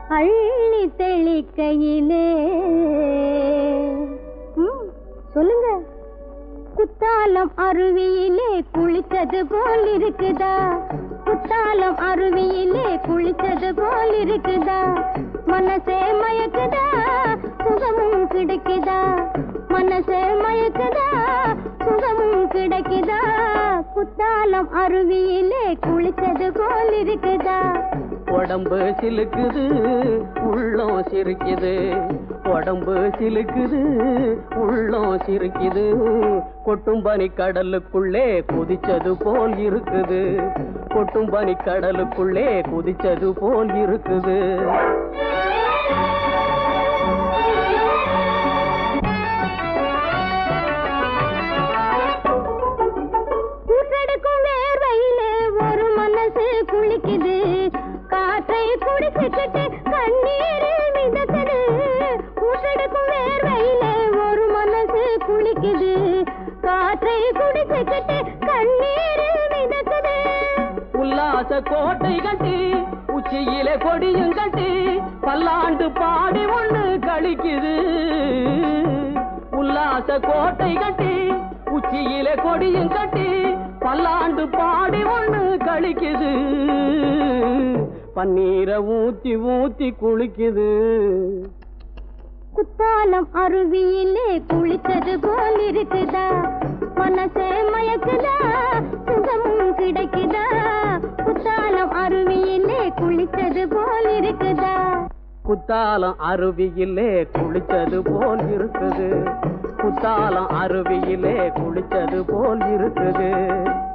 அள்ளி தெளிக்கையிலே ம், சொல்லுங்க குத்தாலம் அருவியிலே குளித்தது போல் இருக்குதா குத்தாலம் அருவியிலே குளித்தது போல் இருக்குதா மனசே மயக்குதா சுகமும் கிடைக்குதா மனசே மயக்குதா சுகமும் கிடைக்குதா குத்தாலம் அருவியிலே குளித்தது போல் இருக்குதா உடம்பு சிலுக்குது உள்ளம் சிரிக்குது உடம்பு சிலுக்குது உள்ளம் சிரிக்குது கொட்டும் பனி கடலுக்குள்ளே குதிச்சது போல் இருக்குது கொட்டும் பனி கடலுக்குள்ளே குதிச்சது போல் இருக்குது ஊற்றெடுக்கும் வேர்வையிலே ஒரு மனசு குளிக்குது காற்றை குடிச்சுக்கிட்டு கண்ணீரில் மிதக்குது ஊற்றெடுக்கும் வேர்வையிலே ஒரு மனசு குளிக்குது காற்றை குடிச்சுக்கிட்டு கண்ணீரில் மிதக்குது உல்லாச கோட்டை கட்டி உச்சியிலே கொடியும் கட்டி பல்லாண்டு பாடி ஒண்ணு கழிக்குது உல்லாச கோட்டை கட்டி உச்சியிலே கொடியும் கட்டி பல்லாண்டு பாடி ஒண்ணு கழிக்குது பன்னீரை ஊத்தி ஊத்தி குளிக்குது குத்தாலம் அருவியிலே குளித்தது போல் இருக்குதா மனசே மயக்குதா சுகமும் கிடைக்குதா குத்தாலம் அருவியிலே குளித்தது போல் இருக்குதா குத்தாலம் அருவியிலே குளிச்சது போல் இருக்குது குத்தாலம் அருவியிலே குளிச்சது போல் இருக்குது